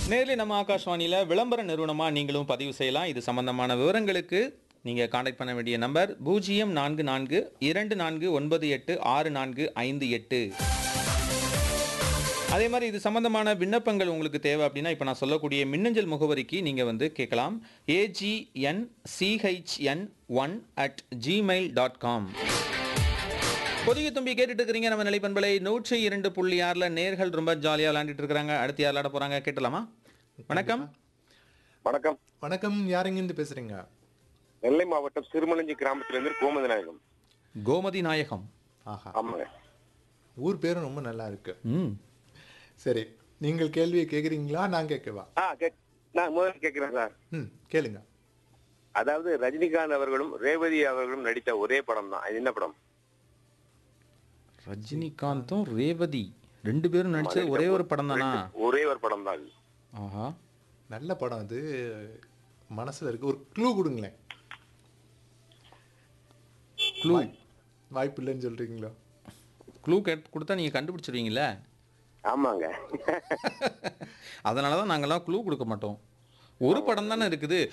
நேரில் நம்ம ஆகாஷ்வாணியில் விளம்பர நிறுவனமாக நீங்களும் பதிவு செய்யலாம் இது சம்பந்தமான விவரங்களுக்கு நீங்கள் காண்டாக்ட் பண்ண வேண்டிய நம்பர் பூஜ்ஜியம் நான்கு நான்கு இரண்டு நான்கு ஒன்பது எட்டு ஆறு நான்கு ஐந்து எட்டு அதே மாதிரி இது சம்பந்தமான விண்ணப்பங்கள் உங்களுக்கு தேவை அப்படின்னா இப்போ நான் சொல்லக்கூடிய மின்னஞ்சல் முகவரிக்கு நீங்கள் வந்து கேட்கலாம் AGN CHN one at Gmail dot com Pothigai தும்பி கேட்டுட்டு இருக்கிறீங்க நம்ம நிலைப்பண்பலை நூற்றி இரண்டு புள்ளி ஆறுல நேர்கள் ரொம்ப ஜாலியா விளையாண்டுட்டு இருக்காங்க அடுத்து யார் விளையாட போறாங்க கேட்டலாமா வணக்கம் வணக்கம் வணக்கம் யாருங்கிருந்து பேசுறீங்க நெல்லை மாவட்டம் சிறுமலஞ்சி கிராமத்திலிருந்து கோமதி நாயகம் கோமதி நாயகம் ஆஹா ஆமாங்க ஊர் பேரும் ரொம்ப நல்லா இருக்கு ம் சரி நீங்கள் கேள்வியை கேக்குறீங்களா நான் கேட்கவா ஆ கேக் நான் முதல்ல கேட்கிறேன் சார் ம் கேளுங்க அதாவது ரஜினிகாந்த் அவர்களும் ரேவதி அவர்களும் நடித்த ஒரே படம் தான் அது என்ன படம் ரஜினிகாந்தும் ரேவதி ரெண்டு பேரும் நடிச்ச ஒரே ஒரு படம் தானா ஒரே ஒரு படம் தான் அது ஆஹா நல்ல படம் அது மனசுல இருக்கு ஒரு க்ளூ கொடுங்களேன் க்ளூ வாய்ப்பு இல்லைன்னு சொல்றீங்களா க்ளூ கேட் கொடுத்தா நீங்க கண்டுபிடிச்சிருவீங்களே ஆமாங்க அதனால தான் நாங்கெல்லாம் க்ளூ கொடுக்க மாட்டோம் ஒரு படம் தானே இருக்குது